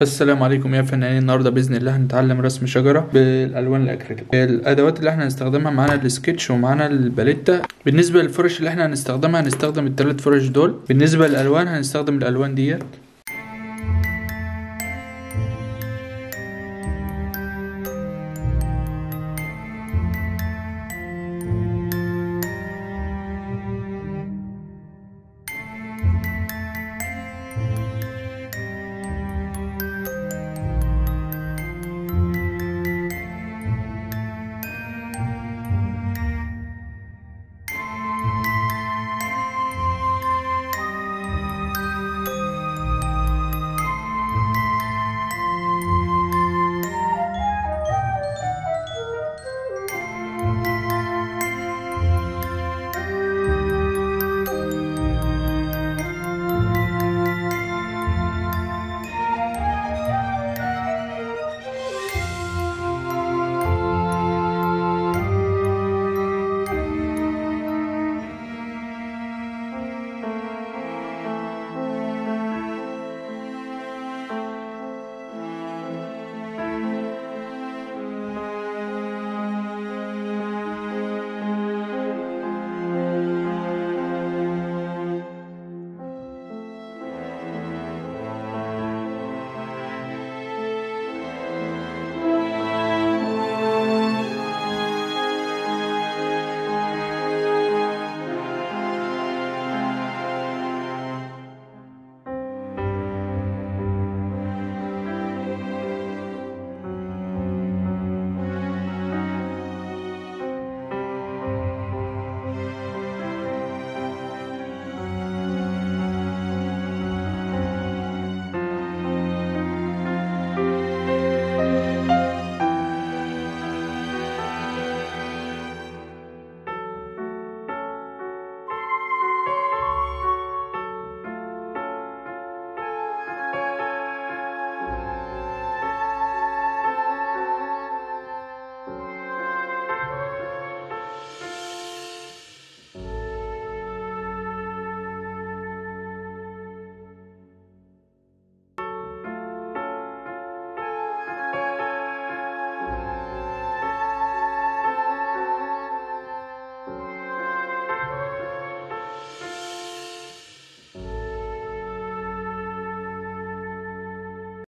السلام عليكم يا فنانين النهارده باذن الله هنتعلم رسم شجره بالالوان الاكريليك الادوات اللي احنا هنستخدمها معانا السكتش ومعانا الباليتا بالنسبه للفرش اللي احنا هنستخدمها هنستخدم الثلاث فرش دول بالنسبه للالوان هنستخدم الالوان ديت